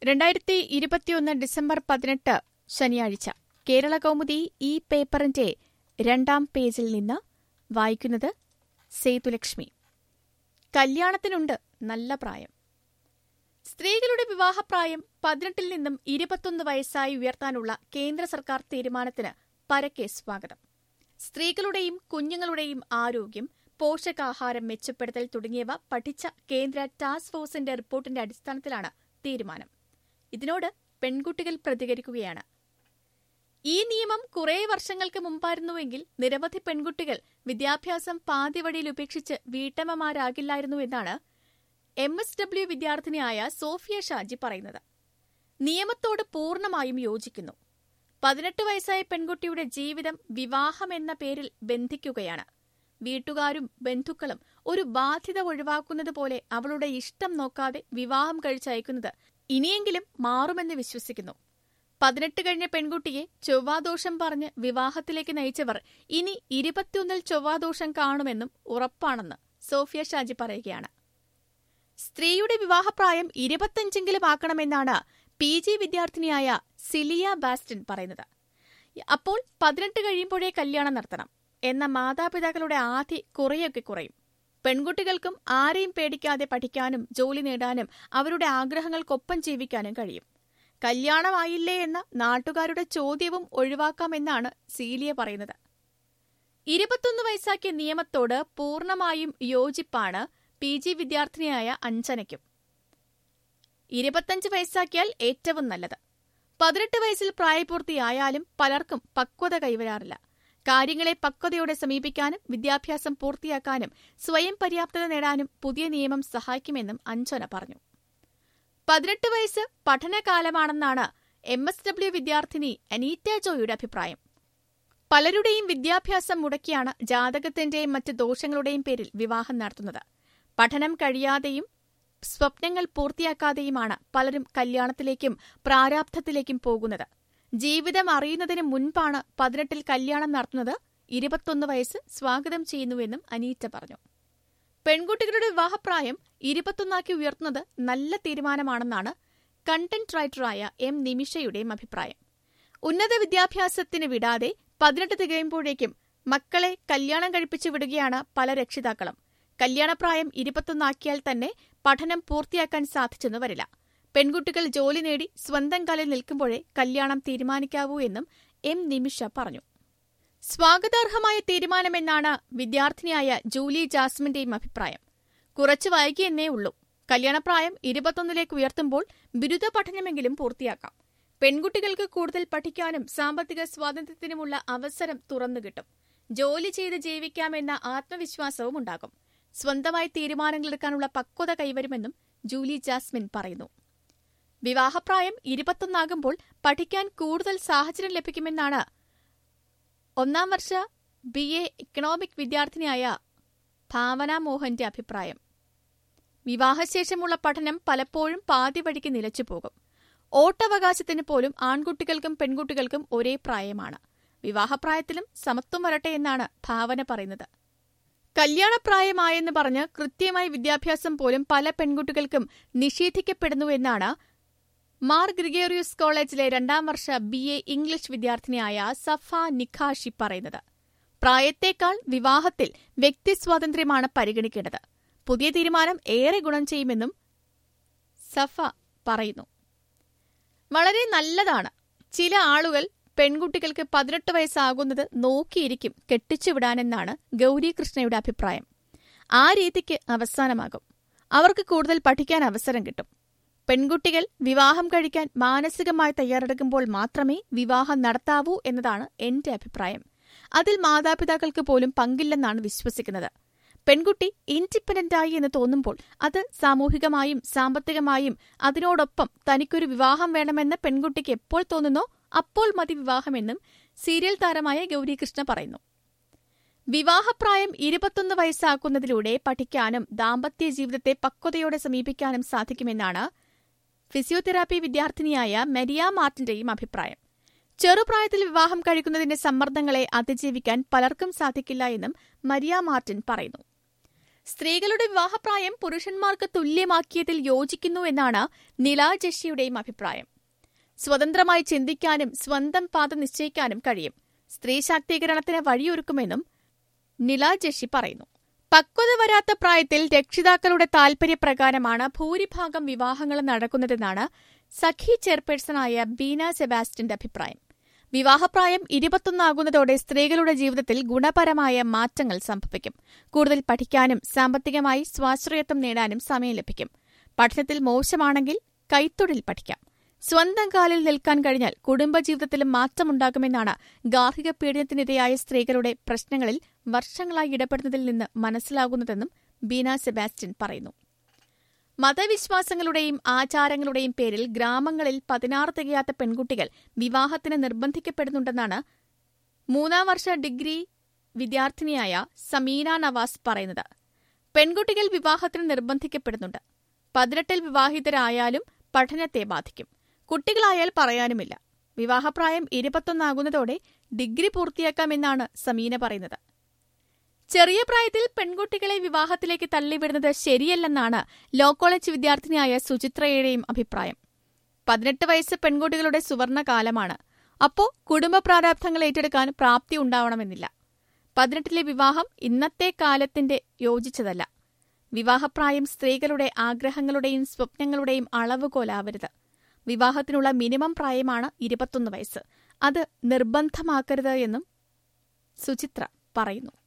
രണ്ടായിരത്തി ഇരുപത്തിയൊന്ന് ഡിസംബർ പതിനെട്ട് ശനിയാഴ്ച കേരള കൗമുദി ഈ പേപ്പറിന്റെ രണ്ടാം പേജിൽ നിന്ന് വായിക്കുന്നത് സേതുലക്ഷ്മി കല്യാണത്തിനുണ്ട് നല്ല പ്രായം സ്ത്രീകളുടെ വിവാഹപ്രായം പതിനെട്ടിൽ നിന്നും ഇരുപത്തൊന്ന് വയസ്സായി ഉയർത്താനുള്ള കേന്ദ്ര സർക്കാർ തീരുമാനത്തിന് പരക്കെ സ്വാഗതം സ്ത്രീകളുടെയും കുഞ്ഞുങ്ങളുടെയും ആരോഗ്യം പോഷകാഹാരം മെച്ചപ്പെടുത്തൽ തുടങ്ങിയവ പഠിച്ച കേന്ദ്ര ടാസ്ക് ഫോഴ്സിന്റെ റിപ്പോർട്ടിന്റെ അടിസ്ഥാനത്തിലാണ് തീരുമാനം ഇതിനോട് പെൺകുട്ടികൾ പ്രതികരിക്കുകയാണ് ഈ നിയമം കുറേ വർഷങ്ങൾക്ക് മുമ്പായിരുന്നുവെങ്കിൽ നിരവധി പെൺകുട്ടികൾ വിദ്യാഭ്യാസം പാതിവഴിയിൽ ഉപേക്ഷിച്ച് വീട്ടമ്മമാരാകില്ലായിരുന്നു എന്നാണ് എം എസ് ഡബ്ല്യു വിദ്യാർത്ഥിനിയായ സോഫിയ ഷാജി പറയുന്നത് നിയമത്തോട് പൂർണ്ണമായും യോജിക്കുന്നു പതിനെട്ട് വയസ്സായ പെൺകുട്ടിയുടെ ജീവിതം വിവാഹം എന്ന പേരിൽ ബന്ധിക്കുകയാണ് വീട്ടുകാരും ബന്ധുക്കളും ഒരു ബാധ്യത ഒഴിവാക്കുന്നത് പോലെ അവളുടെ ഇഷ്ടം നോക്കാതെ വിവാഹം കഴിച്ചയക്കുന്നത് ഇനിയെങ്കിലും മാറുമെന്ന് വിശ്വസിക്കുന്നു പതിനെട്ട് കഴിഞ്ഞ പെൺകുട്ടിയെ ചൊവ്വാദോഷം പറഞ്ഞ് വിവാഹത്തിലേക്ക് നയിച്ചവർ ഇനി ഇരുപത്തിയൊന്നിൽ ചൊവ്വാദോഷം കാണുമെന്നും ഉറപ്പാണെന്ന് സോഫിയ ഷാജി പറയുകയാണ് സ്ത്രീയുടെ വിവാഹപ്രായം ഇരുപത്തഞ്ചെങ്കിലും ആക്കണമെന്നാണ് പി ജി വിദ്യാർത്ഥിനിയായ സിലിയ ബാസ്റ്റിൻ പറയുന്നത് അപ്പോൾ പതിനെട്ട് കഴിയുമ്പോഴേ കല്യാണം നടത്തണം എന്ന മാതാപിതാക്കളുടെ ആധി കുറെയൊക്കെ കുറയും പെൺകുട്ടികൾക്കും ആരെയും പേടിക്കാതെ പഠിക്കാനും ജോലി നേടാനും അവരുടെ ആഗ്രഹങ്ങൾക്കൊപ്പം ജീവിക്കാനും കഴിയും കല്യാണമായില്ലേ എന്ന നാട്ടുകാരുടെ ചോദ്യവും ഒഴിവാക്കാമെന്നാണ് സീലിയ പറയുന്നത് ഇരുപത്തൊന്ന് വയസ്സാക്കിയ നിയമത്തോട് പൂർണ്ണമായും യോജിപ്പാണ് പി ജി വിദ്യാർത്ഥിനിയായ അഞ്ജനയ്ക്കും ഇരുപത്തഞ്ച് വയസ്സാക്കിയാൽ ഏറ്റവും നല്ലത് പതിനെട്ട് വയസ്സിൽ പ്രായപൂർത്തിയായാലും പലർക്കും പക്വത കൈവരാറില്ല കാര്യങ്ങളെ പക്വതയോടെ സമീപിക്കാനും വിദ്യാഭ്യാസം പൂർത്തിയാക്കാനും സ്വയം പര്യാപ്തത നേടാനും പുതിയ നിയമം സഹായിക്കുമെന്നും അഞ്ജന പറഞ്ഞു പതിനെട്ട് വയസ്സ് പഠനകാലമാണെന്നാണ് എം എസ് ഡബ്ല്യു വിദ്യാർത്ഥിനി അനീറ്റ ജോയുടെ അഭിപ്രായം പലരുടെയും വിദ്യാഭ്യാസം മുടക്കിയാണ് ജാതകത്തിന്റെയും മറ്റ് ദോഷങ്ങളുടെയും പേരിൽ വിവാഹം നടത്തുന്നത് പഠനം കഴിയാതെയും സ്വപ്നങ്ങൾ പൂർത്തിയാക്കാതെയുമാണ് പലരും കല്യാണത്തിലേക്കും പ്രാരാബ്ധത്തിലേക്കും പോകുന്നത് ജീവിതം അറിയുന്നതിന് മുൻപാണ് പതിനെട്ടിൽ കല്യാണം നടത്തുന്നത് ഇരുപത്തൊന്ന് വയസ്സ് സ്വാഗതം ചെയ്യുന്നുവെന്നും അനീറ്റ പറഞ്ഞു പെൺകുട്ടികളുടെ വിവാഹപ്രായം ഇരുപത്തൊന്നാക്കി ഉയർത്തുന്നത് നല്ല തീരുമാനമാണെന്നാണ് കണ്ടന്റ് റൈറ്ററായ എം നിമിഷയുടെയും അഭിപ്രായം ഉന്നത വിദ്യാഭ്യാസത്തിന് വിടാതെ പതിനെട്ട് തികയുമ്പോഴേക്കും മക്കളെ കല്യാണം കഴിപ്പിച്ചു വിടുകയാണ് പല രക്ഷിതാക്കളും കല്യാണപ്രായം ഇരുപത്തൊന്നാക്കിയാൽ തന്നെ പഠനം പൂർത്തിയാക്കാൻ സാധിച്ചെന്ന് വരില്ല പെൺകുട്ടികൾ ജോലി നേടി സ്വന്തം കാലിൽ നിൽക്കുമ്പോഴേ കല്യാണം തീരുമാനിക്കാവൂ എന്നും എം നിമിഷ പറഞ്ഞു സ്വാഗതാർഹമായ തീരുമാനമെന്നാണ് വിദ്യാർത്ഥിനിയായ ജൂലി ജാസ്മിന്റെയും അഭിപ്രായം കുറച്ചു വൈകിയെന്നേ ഉള്ളൂ കല്യാണപ്രായം ഇരുപത്തൊന്നിലേക്ക് ഉയർത്തുമ്പോൾ ബിരുദ പഠനമെങ്കിലും പൂർത്തിയാക്കാം പെൺകുട്ടികൾക്ക് കൂടുതൽ പഠിക്കാനും സാമ്പത്തിക സ്വാതന്ത്ര്യത്തിനുമുള്ള അവസരം തുറന്നുകിട്ടും ജോലി ചെയ്ത് ജീവിക്കാമെന്ന ആത്മവിശ്വാസവും ഉണ്ടാകും സ്വന്തമായി തീരുമാനങ്ങളെടുക്കാനുള്ള പക്വത കൈവരുമെന്നും ജൂലി ജാസ്മിൻ പറയുന്നു വിവാഹപ്രായം ഇരുപത്തൊന്നാകുമ്പോൾ പഠിക്കാൻ കൂടുതൽ സാഹചര്യം ലഭിക്കുമെന്നാണ് ഒന്നാം വർഷ ബി എ ഇക്കണോമിക് വിദ്യാർത്ഥിനിയായ ഭാവന മോഹന്റെ അഭിപ്രായം വിവാഹശേഷമുള്ള പഠനം പലപ്പോഴും പാതി വഴിക്ക് നിലച്ചുപോകും വോട്ടവകാശത്തിന് പോലും ആൺകുട്ടികൾക്കും പെൺകുട്ടികൾക്കും ഒരേ പ്രായമാണ് വിവാഹപ്രായത്തിലും സമത്വം വരട്ടെ എന്നാണ് ഭാവന പറയുന്നത് കല്യാണപ്രായമായെന്ന് പറഞ്ഞ് കൃത്യമായി വിദ്യാഭ്യാസം പോലും പല പെൺകുട്ടികൾക്കും നിഷേധിക്കപ്പെടുന്നുവെന്നാണ് മാർ ഗ്രിഗേറിയസ് കോളേജിലെ രണ്ടാം വർഷ ബി എ ഇംഗ്ലീഷ് വിദ്യാർത്ഥിനിയായ സഫ നിഖാഷി പറയുന്നത് പ്രായത്തേക്കാൾ വിവാഹത്തിൽ വ്യക്തിസ്വാതന്ത്ര്യമാണ് പരിഗണിക്കേണ്ടത് പുതിയ തീരുമാനം ഏറെ ഗുണം ചെയ്യുമെന്നും സഫ പറയുന്നു വളരെ നല്ലതാണ് ചില ആളുകൾ പെൺകുട്ടികൾക്ക് പതിനെട്ട് വയസ്സാകുന്നത് നോക്കിയിരിക്കും കെട്ടിച്ചുവിടാനെന്നാണ് ഗൗരി കൃഷ്ണയുടെ അഭിപ്രായം ആ രീതിക്ക് അവസാനമാകും അവർക്ക് കൂടുതൽ പഠിക്കാൻ അവസരം കിട്ടും പെൺകുട്ടികൾ വിവാഹം കഴിക്കാൻ മാനസികമായി തയ്യാറെടുക്കുമ്പോൾ മാത്രമേ വിവാഹം നടത്താവൂ എന്നതാണ് എന്റെ അഭിപ്രായം അതിൽ മാതാപിതാക്കൾക്ക് പോലും പങ്കില്ലെന്നാണ് വിശ്വസിക്കുന്നത് പെൺകുട്ടി ഇൻഡിപെൻഡന്റായി എന്ന് തോന്നുമ്പോൾ അത് സാമൂഹികമായും സാമ്പത്തികമായും അതിനോടൊപ്പം തനിക്കൊരു വിവാഹം വേണമെന്ന് പെൺകുട്ടിക്ക് എപ്പോൾ തോന്നുന്നോ അപ്പോൾ മതി വിവാഹമെന്നും സീരിയൽ താരമായ ഗൗരികൃഷ്ണ പറയുന്നു വിവാഹപ്രായം ഇരുപത്തൊന്ന് വയസ്സാക്കുന്നതിലൂടെ പഠിക്കാനും ദാമ്പത്യ ജീവിതത്തെ പക്വതയോടെ സമീപിക്കാനും സാധിക്കുമെന്നാണ് ഫിസിയോതെറാപ്പി വിദ്യാർത്ഥിനിയായ മെരിയ മാർട്ടിന്റെയും അഭിപ്രായം ചെറുപ്രായത്തിൽ വിവാഹം കഴിക്കുന്നതിന്റെ സമ്മർദ്ദങ്ങളെ അതിജീവിക്കാൻ പലർക്കും സാധിക്കില്ല എന്നും മരിയ മാർട്ടിൻ പറയുന്നു സ്ത്രീകളുടെ വിവാഹപ്രായം പുരുഷന്മാർക്ക് തുല്യമാക്കിയതിൽ യോജിക്കുന്നു എന്നാണ് നില ജഷിയുടെയും അഭിപ്രായം സ്വതന്ത്രമായി ചിന്തിക്കാനും സ്വന്തം പാത നിശ്ചയിക്കാനും കഴിയും സ്ത്രീ ശാക്തീകരണത്തിന് വഴിയൊരുക്കുമെന്നും നില ജഷി പറയുന്നു പക്വത വരാത്ത പ്രായത്തിൽ രക്ഷിതാക്കളുടെ താൽപര്യപ്രകാരമാണ് ഭൂരിഭാഗം വിവാഹങ്ങൾ നടക്കുന്നതെന്നാണ് സഖി ചെയർപേഴ്സണായ ബീന സെബാസ്റ്റ്യന്റെ അഭിപ്രായം വിവാഹപ്രായം ഇരുപത്തൊന്നാകുന്നതോടെ സ്ത്രീകളുടെ ജീവിതത്തിൽ ഗുണപരമായ മാറ്റങ്ങൾ സംഭവിക്കും കൂടുതൽ പഠിക്കാനും സാമ്പത്തികമായി സ്വാശ്രയത്വം നേടാനും സമയം ലഭിക്കും പഠനത്തിൽ മോശമാണെങ്കിൽ കൈത്തൊഴിൽ പഠിക്കാം സ്വന്തം കാലിൽ നിൽക്കാൻ കഴിഞ്ഞാൽ കുടുംബജീവിതത്തിലും മാറ്റമുണ്ടാകുമെന്നാണ് ഗാർഹിക പീഡനത്തിനിരയായ സ്ത്രീകളുടെ പ്രശ്നങ്ങളിൽ വർഷങ്ങളായി ഇടപെടുന്നതിൽ നിന്ന് മനസ്സിലാകുന്നതെന്നും ബീന സെബാസ്റ്റ്യൻ പറയുന്നു മതവിശ്വാസങ്ങളുടെയും ആചാരങ്ങളുടെയും പേരിൽ ഗ്രാമങ്ങളിൽ പതിനാറ് തികയാത്ത പെൺകുട്ടികൾ വിവാഹത്തിന് നിർബന്ധിക്കപ്പെടുന്നുണ്ടെന്നാണ് മൂന്നാം വർഷ ഡിഗ്രി വിദ്യാർത്ഥിനിയായ സമീന നവാസ് പറയുന്നത് പെൺകുട്ടികൾ വിവാഹത്തിന് നിർബന്ധിക്കപ്പെടുന്നുണ്ട് പതിനെട്ടിൽ വിവാഹിതരായാലും പഠനത്തെ ബാധിക്കും കുട്ടികളായാൽ പറയാനുമില്ല വിവാഹപ്രായം ഇരുപത്തൊന്നാകുന്നതോടെ ഡിഗ്രി പൂർത്തിയാക്കാമെന്നാണ് സമീന പറയുന്നത് ചെറിയ പ്രായത്തിൽ പെൺകുട്ടികളെ വിവാഹത്തിലേക്ക് തള്ളിവിടുന്നത് ശരിയല്ലെന്നാണ് ലോ കോളേജ് വിദ്യാർത്ഥിനിയായ സുചിത്രയുടെയും അഭിപ്രായം പതിനെട്ട് വയസ്സ് പെൺകുട്ടികളുടെ സുവർണകാലമാണ് അപ്പോ കുടുംബ പ്രാരാബ്ധങ്ങൾ ഏറ്റെടുക്കാൻ പ്രാപ്തി ഉണ്ടാവണമെന്നില്ല പതിനെട്ടിലെ വിവാഹം ഇന്നത്തെ കാലത്തിന്റെ യോജിച്ചതല്ല വിവാഹപ്രായം സ്ത്രീകളുടെ ആഗ്രഹങ്ങളുടെയും സ്വപ്നങ്ങളുടെയും അളവുകോലാവരുത് വിവാഹത്തിനുള്ള മിനിമം പ്രായമാണ് ഇരുപത്തൊന്ന് വയസ്സ് അത് നിർബന്ധമാക്കരുത് എന്നും സുചിത്ര പറയുന്നു